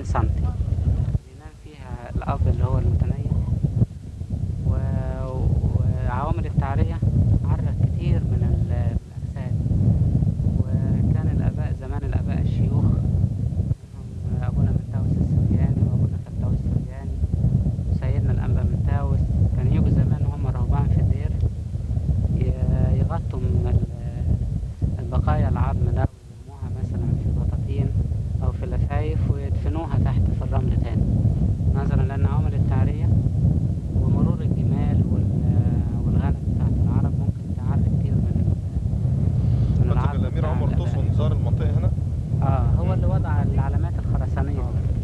40 سنتي بينام فيها الأب اللي هو المتنيح و- وعوامل التعرية عرت كتير من ال- الأجساد وكان الآباء زمان الآباء الشيوخ منهم أبونا منتاوس السرياني وأبونا فتاوس السرياني وسيدنا الأنبا منتاوس كان يجوا زمان وهم رهبان في الدير ي- يغطوا من ال- البقايا العظم ده ويرموها مثلا في بطاطين أو في لفايف ويدفنوها تحت في الرمل تاني نظرا لأن عوامل التعرية ومرور الجمال وال- والغنم بتاعت العرب ممكن تعري كتير من ال- من قصدك العظم الامير بتاع عمر الآباء. توسون زار المنطقه هنا اه هو اللي وضع العلامات الخرسانية دي.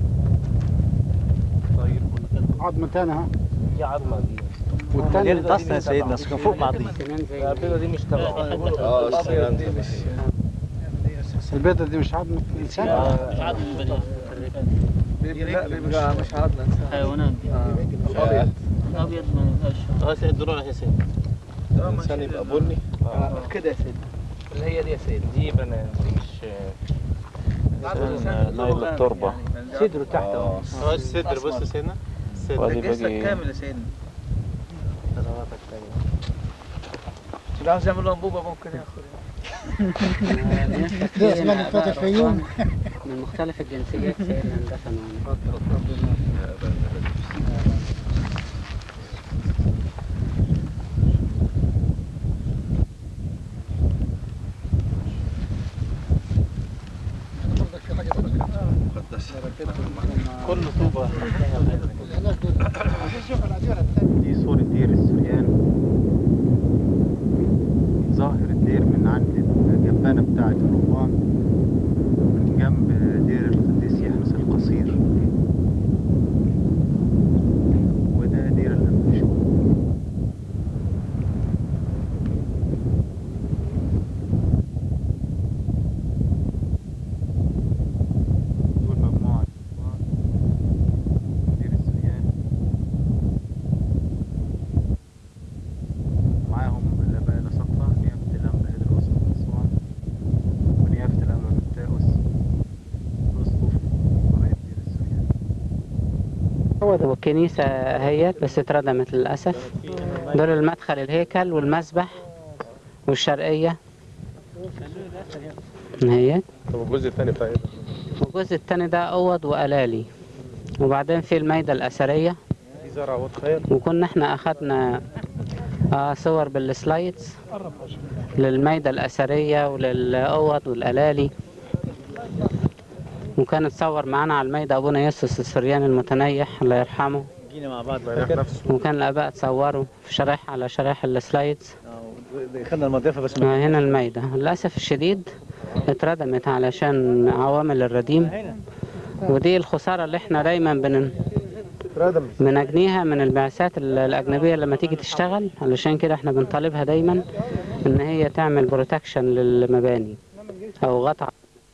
طيب عظمة تاني ها دي عظمه دي والتاني امتص يا سيدنا كان فوق بعضيه سنان زي البيضه دي مش تبعه اه السنان دي مش البيضة دي مش عظمة إنسان مش عظم بني لا بيبقى مش عظمه حيوانات ابيض ابيض ما يبقاش اه الدروع يا سيدي الانسان يبقى بني كده يا سيدي اللي هي دي يا سيدي دي بنان دي مش نايل التربه صدره تحت اهو اه الصدر بص سيدنا الصدر وادي باقي كامل يا سيدنا لو عاوز يعمل له انبوبه ممكن ياخد ده زمان الفتى الفيوم من مختلف الجنسيات سيدنا اندفنوا كله طوبة دي صورة دير السريان ظاهر الدير من عند الجبانة بتاعة الرهبان من جنب دير القديس يحنس القصير وده دير الأنبشوك دول مجموعة الرهبان من دير السريان معاهم الآباء الأساقفة نيافة الأنبا قدر أسقف أسوان ونيافة الأنبا متاوس أسقف قرية دير السريان والكنيسة هيت بس اتردمت للأسف دول المدخل الهيكل والمسبح والشرقية هيت طب الجزء الثاني بتاع ايه ده؟ والجزء التاني ده أوض وألالي وبعدين في الميدة الأثرية في زرع واد خير وكنا احنا أخدنا آه صور بالسلايدز للميدة الأثرية وللأوض والألالي وكان اتصور معانا على الميدة أبونا يوسف السرياني المتنيح الله يرحمه جينا مع بعض ما يعرف نفسه وكان الآباء تصوروا في شرايح على شرايح السلايدز خدنا المضيفه بس آه، هنا الميدة للأسف الشديد اتردمت علشان عوامل الرديم ودي الخسارة اللي احنا دايما بن... اتردم بنجنيها من البعثات ال- الأجنبية لما تيجي تشتغل علشان كده احنا بنطالبها دايما إن هي تعمل بروتكشن للمباني أو غطاء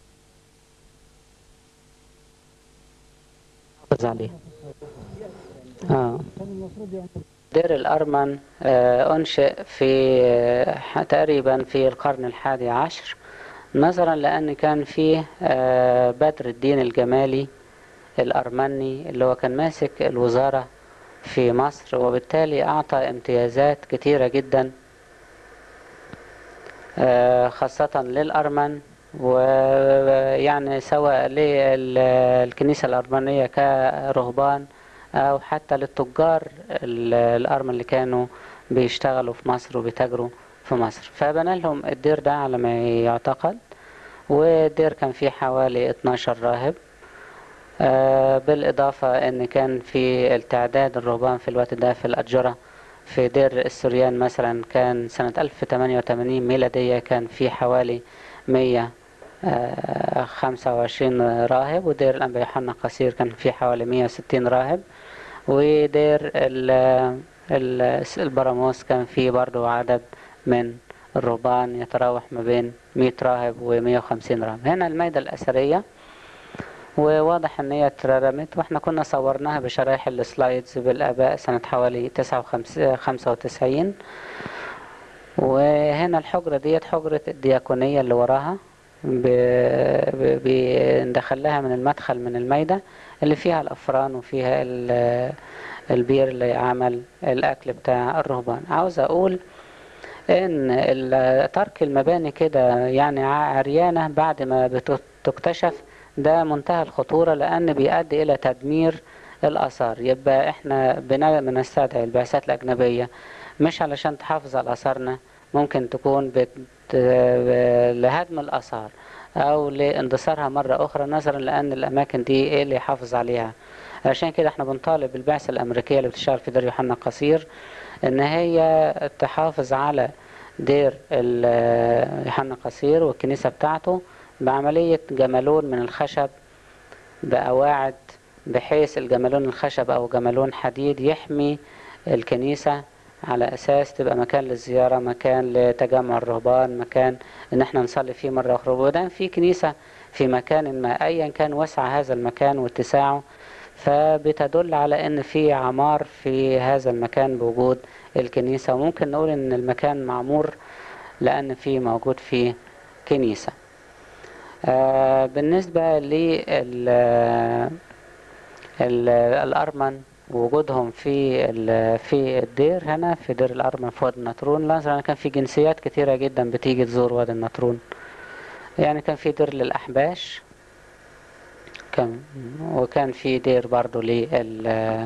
حافظ عليها اه دير الأرمن آه، أنشئ في آه، تقريبا في القرن الحادي عشر نظرا لأن كان فيه آه، بدر الدين الجمالي الأرمني اللي هو كان ماسك الوزارة في مصر وبالتالي أعطى امتيازات كتيرة جدا آه، خاصة للأرمن ويعني سواء للكنيسة الأرمنية كرهبان أو حتى للتجار ال- الأرمن اللي كانوا بيشتغلوا في مصر وبيتاجروا في مصر فبنى لهم الدير ده على ما يعتقد والدير كان فيه حوالي 12 راهب آه، بالإضافة إن كان في التعداد الرهبان في الوقت ده في الأتجرة في دير السريان مثلا كان سنة 1088 ميلادية كان في حوالي 125 راهب ودير الأنبا يوحنا قصير كان في حوالي 160 راهب ودير ال- ال- البراموس كان فيه برضو عدد من الرهبان يتراوح ما بين 100 راهب و150 راهب هنا الميدة الأثرية وواضح ان هي اترمت واحنا كنا صورناها بشرايح السلايدز بالاباء سنة حوالي 59 95 وهنا الحجرة ديت حجرة الدياكونية اللي وراها ب- ب- بندخل لها من المدخل من المايدة اللي فيها الأفران وفيها ال- البير اللي عمل الأكل بتاع الرهبان عاوز أقول إن ال- ترك المباني كده يعني ع- عريانة بعد ما بت- تكتشف ده منتهى الخطورة لأن بيؤدي إلى تدمير الآثار يبقى إحنا بن- بنستدعي البعثات الأجنبية مش علشان تحافظ على آثارنا ممكن تكون بت... لهدم الآثار أو لاندثارها مرة أخرى نظرا لأن الأماكن دي إيه اللي يحافظ عليها عشان كده احنا بنطالب البعثة الأمريكية اللي بتشتغل في دير يوحنا القصير إن هي تحافظ على دير ال- يوحنا القصير والكنيسة بتاعته بعملية جمالون من الخشب بقواعد بحيث الجمالون الخشب أو جمالون حديد يحمي الكنيسة على أساس تبقى مكان للزيارة مكان لتجمع الرهبان مكان إن احنا نصلي فيه مرة أخرى وده في كنيسة في مكان ما أيا كان وسع هذا المكان واتساعه فبتدل على إن في عمار في هذا المكان بوجود الكنيسة وممكن نقول إن المكان معمور لأن في موجود فيه كنيسة آه بالنسبة لل ال- الأرمن وجودهم في ال- في الدير هنا في دير الأرمن في وادي النطرون لأن كان في جنسيات كتيرة جدا بتيجي تزور وادي النطرون يعني كان في دير للأحباش كان وكان في دير برضو لل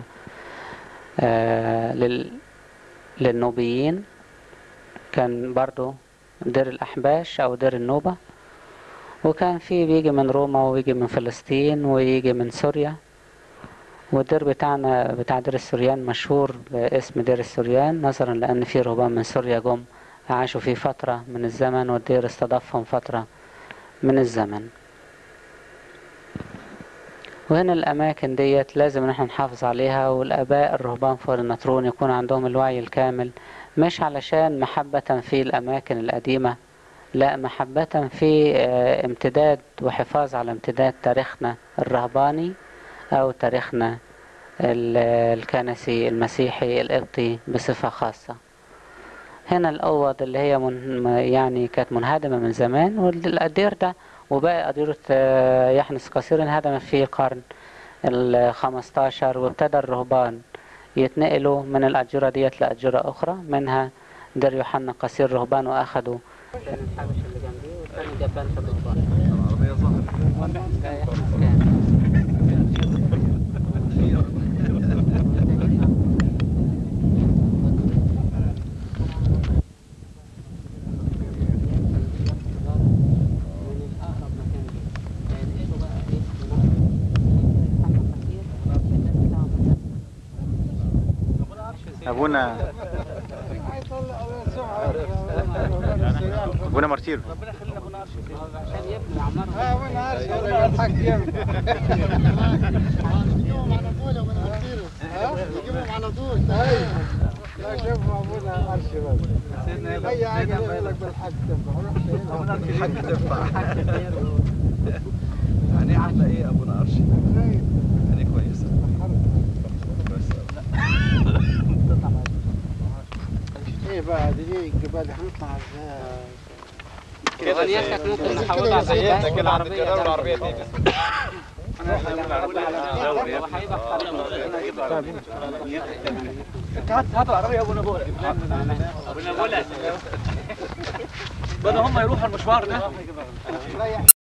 آه، لل للنوبيين كان برضو دير الأحباش أو دير النوبة وكان في بيجي من روما ويجي من فلسطين ويجي من سوريا والدير بتاعنا بتاع دير السوريان مشهور باسم دير السوريان نظرا لأن في رهبان من سوريا جم عاشوا فيه فترة من الزمن والدير استضافهم فترة من الزمن وهنا الأماكن ديت لازم إن احنا نحافظ عليها والآباء الرهبان فوق النطرون يكون عندهم الوعي الكامل مش علشان محبة في الأماكن القديمة لا محبة في آه، امتداد وحفاظ على امتداد تاريخنا الرهباني أو تاريخنا ال- الكنسي المسيحي القبطي بصفة خاصة هنا الأوض اللي هي من يعني كانت منهدمة من زمان والدير ده وباقي أديرة آه، يحنس قصير انهدمت في القرن الخمستاشر وابتدى الرهبان يتنقلوا من الأديرة ديت لأديرة أخرى منها دير يوحنا قصير رهبان وأخدوا كان الحبش اللي جنبي والثاني جبان في الرهبان ده يحنس كان ابونا ابونا مارتير عشان يبنوا يعمروا اي حاجه يقول لك بالحج تنفع الحج تنفع يعني عامله ايه ابو نقرش؟ يعني كويسه ايه بقى دي ايه الجبال هنطلع ازاي ونيتك ممكن نحولها على زيتنا العباس كده عند الجدار والعربية والعربيه جنبي. تيجي هو هيبقى اختار هاتوا العربيه ابو نبوله ابو نبوله بدل هم يروحوا المشوار ده